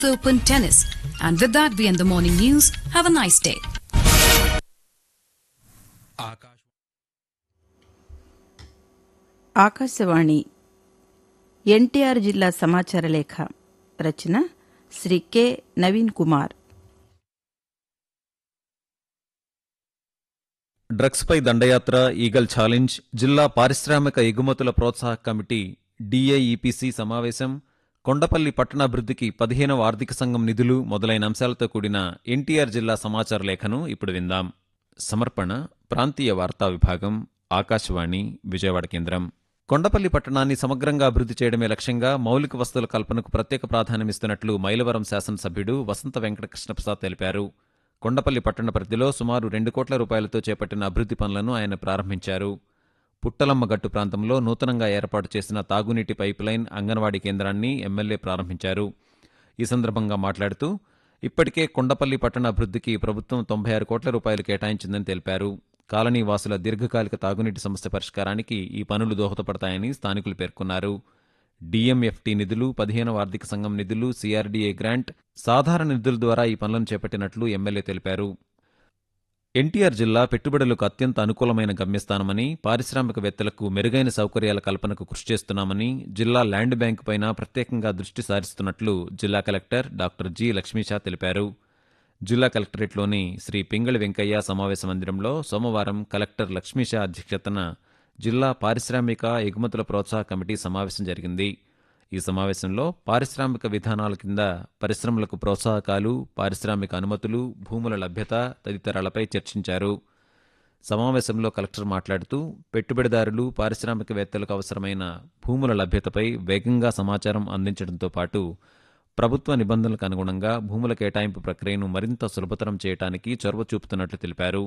Open Tennis. And with that, we end the morning news. Have a nice day. Akashvani NTR జిల్లా సమాచార లేఖ రచన Shri K Naveen Kumar డ్రగ్స్పై దండయాత్ర ఈగల్ ఛాలెంజ్ జిల్లా పారిశ్రామిక ఎగుమతుల ప్రోత్సాహక కమిటీ డిఐఈపిసి సమావేశం కొండపల్లి పట్టణాభివృద్ధికి పదిహేనవ ఆర్థిక సంఘం నిధులు మొదలైన అంశాలతో కూడిన ఎన్టీఆర్ జిల్లా సమాచార లేఖను ఇప్పుడు విందాం సమర్పణ ప్రాంతీయ వార్తా విభాగం ఆకాశవాణి విజయవాడ కేంద్రం కొండపల్లి పట్టణాన్ని సమగ్రంగా అభివృద్ధి చేయడమే లక్ష్యంగా మౌలిక వసతుల కల్పనకు ప్రత్యేక ప్రాధాన్యమిస్తున్నట్లు మైలవరం శాసనసభ్యుడు వసంత వెంకట కృష్ణప్రసాద్ తెలిపారు కొండపల్లి పట్టణ పరిధిలో సుమారు రెండు కోట్ల రూపాయలతో చేపట్టిన అభివృద్ధి పనులను ఆయన ప్రారంభించారు పుట్టలమ్మ గట్టు ప్రాంతంలో నూతనంగా ఏర్పాటు చేసిన తాగునీటి పైపులైన్ అంగన్వాడీ కేంద్రాన్ని ఎమ్మెల్యే ప్రారంభించారు ఈ సందర్భంగా మాట్లాడుతూ ఇప్పటికే కొండపల్లి పట్టణ అభివృద్ధికి ప్రభుత్వం తొంభై ఆరు కోట్ల రూపాయలు కేటాయించిందని తెలిపారు కాలనీ వాసుల దీర్ఘకాలిక తాగునీటి సమస్య పరిష్కారానికి ఈ పనులు దోహదపడతాయని స్థానికులు పేర్కొన్నారు డిఎంఎఫ్టీ నిధులు పదిహేనవ ఆర్థిక సంఘం నిధులు సిఆర్డీఏ గ్రాంట్ సాధారణ నిధుల ద్వారా ఈ పనులను చేపట్టినట్లు ఎమ్మెల్యే తెలిపారు ఎన్టీఆర్ జిల్లా పెట్టుబడులకు అత్యంత అనుకూలమైన గమ్యస్థానమని పారిశ్రామికవేత్తలకు మెరుగైన సౌకర్యాల కల్పనకు కృషి చేస్తున్నామని జిల్లా ల్యాండ్ బ్యాంకు పైన ప్రత్యేకంగా దృష్టి సారిస్తున్నట్లు జిల్లా కలెక్టర్ డాక్టర్ జి లక్ష్మీషా తెలిపారు జిల్లా కలెక్టరేట్లోని శ్రీ పింగళి వెంకయ్య సమావేశ మందిరంలో సోమవారం కలెక్టర్ లక్ష్మీషా అధ్యక్షతన జిల్లా పారిశ్రామిక ఎగుమతుల ప్రోత్సాహ కమిటీ సమావేశం జరిగింది ఈ సమావేశంలో పారిశ్రామిక విధానాల కింద పరిశ్రమలకు ప్రోత్సాహకాలు పారిశ్రామిక అనుమతులు భూముల లభ్యత తదితరాలపై చర్చించారు సమావేశంలో కలెక్టర్ మాట్లాడుతూ పెట్టుబడిదారులు పారిశ్రామికవేత్తలకు అవసరమైన భూముల లభ్యతపై వేగంగా సమాచారం అందించడంతో పాటు ప్రభుత్వ నిబంధనలకు అనుగుణంగా భూముల కేటాయింపు ప్రక్రియను మరింత సులభతరం చేయడానికి చొరవ చూపుతున్నట్లు తెలిపారు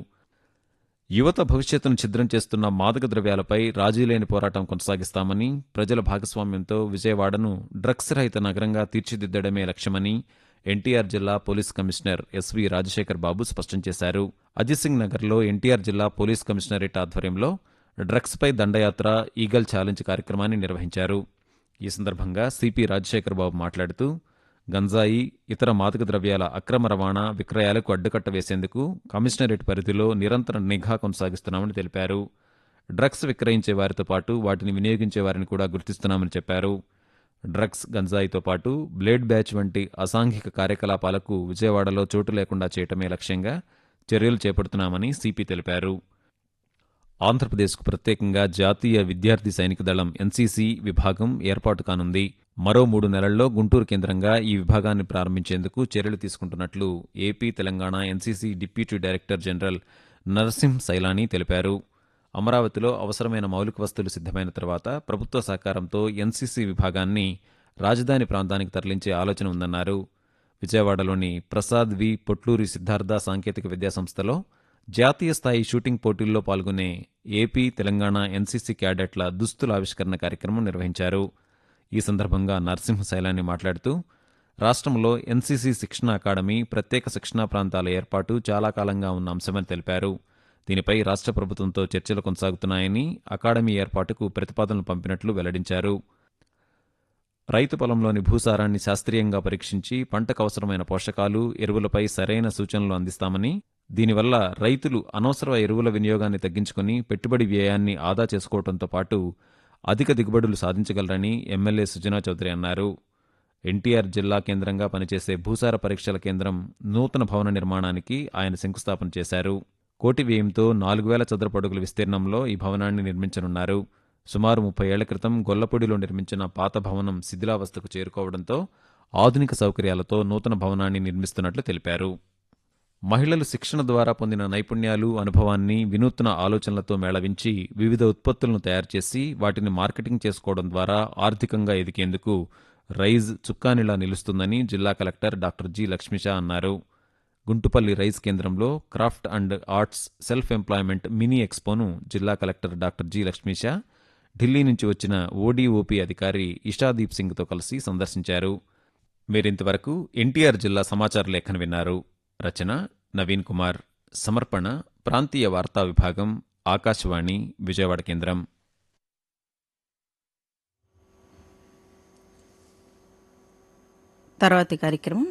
యువత భవిష్యత్తును ఛిద్రం చేస్తున్న మాదక ద్రవ్యాలపై రాజీలేని పోరాటం కొనసాగిస్తామని ప్రజల భాగస్వామ్యంతో విజయవాడను డ్రగ్స్ రహిత నగరంగా తీర్చిదిద్దడమే లక్ష్యమని ఎన్టీఆర్ జిల్లా police commissioner S V Rajasekhar Babu స్పష్టం చేశారు అజిత్ నగర్లో ఎన్టీఆర్ జిల్లా పోలీస్ కమిషనరేట్ ఆధ్వర్యంలో డ్రగ్స్పై దండయాత్ర ఈగల్ ఛాలెంజ్ కార్యక్రమాన్ని నిర్వహించారు ఈ సందర్భంగా సిపి రాజశేఖర్ బాబు మాట్లాడుతూ గంజాయి ఇతర మాదక ద్రవ్యాల అక్రమ రవాణా విక్రయాలకు అడ్డుకట్ట వేసేందుకు కమిషనరేట్ పరిధిలో నిరంతర నిఘా కొనసాగిస్తున్నామని తెలిపారు డ్రగ్స్ విక్రయించే వారితో పాటు వాటిని వినియోగించే వారిని కూడా గుర్తిస్తున్నామని చెప్పారు డ్రగ్స్ గంజాయితో పాటు బ్లేడ్ బ్యాచ్ వంటి అసాంఘిక కార్యకలాపాలకు విజయవాడలో చోటు లేకుండా చేయటమే లక్ష్యంగా చర్యలు చేపడుతున్నామని సిపి తెలిపారు ఆంధ్రప్రదేశ్కు ప్రత్యేకంగా జాతీయ విద్యార్థి సైనిక దళం ఎన్సీసీ విభాగం ఏర్పాటు కానుంది మరో మూడు నెలల్లో గుంటూరు కేంద్రంగా ఈ విభాగాన్ని ప్రారంభించేందుకు చర్యలు తీసుకుంటున్నట్లు AP Telangana NCC deputy director general Narasimha Sailani తెలిపారు అమరావతిలో అవసరమైన మౌలిక వస్తువులు సిద్ధమైన తర్వాత ప్రభుత్వ సహకారంతో ఎన్సీసీ విభాగాన్ని రాజధాని ప్రాంతానికి తరలించే ఆలోచన ఉందన్నారు విజయవాడలోని ప్రసాద్ వి పొట్లూరి సిద్ధార్థ సాంకేతిక విద్యా సంస్థలో జాతీయ స్థాయి షూటింగ్ పోటీల్లో పాల్గొనే ఏపీ తెలంగాణ ఎన్సీసీ క్యాడెట్ల దుస్తుల ఆవిష్కరణ కార్యక్రమం నిర్వహించారు ఈ సందర్భంగా నరసింహ శైలాని మాట్లాడుతూ రాష్ట్రంలో ఎన్సీసీ శిక్షణ అకాడమీ ప్రత్యేక శిక్షణా ప్రాంతాల ఏర్పాటు చాలా కాలంగా ఉన్న అంశమని తెలిపారు దీనిపై రాష్ట్ర ప్రభుత్వంతో చర్చలు కొనసాగుతున్నాయని అకాడమీ ఏర్పాటుకు ప్రతిపాదనలు పంపినట్లు వెల్లడించారు రైతు పొలంలోని భూసారాన్ని శాస్త్రీయంగా పరీక్షించి పంటకు అవసరమైన పోషకాలు ఎరువులపై సరైన సూచనలు అందిస్తామని దీనివల్ల రైతులు అనవసర ఎరువుల వినియోగాన్ని తగ్గించుకుని పెట్టుబడి వ్యయాన్ని ఆదా చేసుకోవడంతో పాటు అధిక దిగుబడులు సాధించగలరని ఎమ్మెల్యే సుజనా చౌదరి అన్నారు ఎన్టీఆర్ జిల్లా కేంద్రంగా పనిచేసే భూసార పరీక్షల కేంద్రం నూతన భవన నిర్మాణానికి ఆయన శంకుస్థాపన చేశారు కోటి వ్యయంతో నాలుగు వేల చదరపు అడుగుల విస్తీర్ణంలో ఈ భవనాన్ని నిర్మించనున్నారు సుమారు ముప్పై ఏళ్ల క్రితం గొల్లపూడిలో నిర్మించిన పాత భవనం శిథిలావస్థకు చేరుకోవడంతో ఆధునిక సౌకర్యాలతో నూతన భవనాన్ని నిర్మిస్తున్నట్లు తెలిపారు మహిళలు శిక్షణ ద్వారా పొందిన నైపుణ్యాలు అనుభవాన్ని వినూత్న ఆలోచనలతో మేళవించి వివిధ ఉత్పత్తులను తయారు చేసి వాటిని మార్కెటింగ్ చేసుకోవడం ద్వారా ఆర్థికంగా ఎదిగేందుకు రైజ్ చుక్కానిలా నిలుస్తుందని జిల్లా కలెక్టర్ డాక్టర్ జి లక్ష్మిషా అన్నారు గుంటుపల్లి రైస్ కేంద్రంలో craft and arts self employment mini ఎక్స్పోను జిల్లా collector doctor G Lakshmisha Delhi నుంచి వచ్చిన ఓడీఓపీ అధికారి ఇషాదీప్ సింగ్తో కలిసి సందర్శించారు మీరింతవరకు ఎన్టీఆర్ జిల్లా సమాచార లేఖను విన్నారు రచన నవీన్ కుమార్ సమర్పణ ప్రాంతీయ వార్తా విభాగం ఆకాశవాణి విజయవాడ కేంద్రం తర్వాతి కార్యక్రమం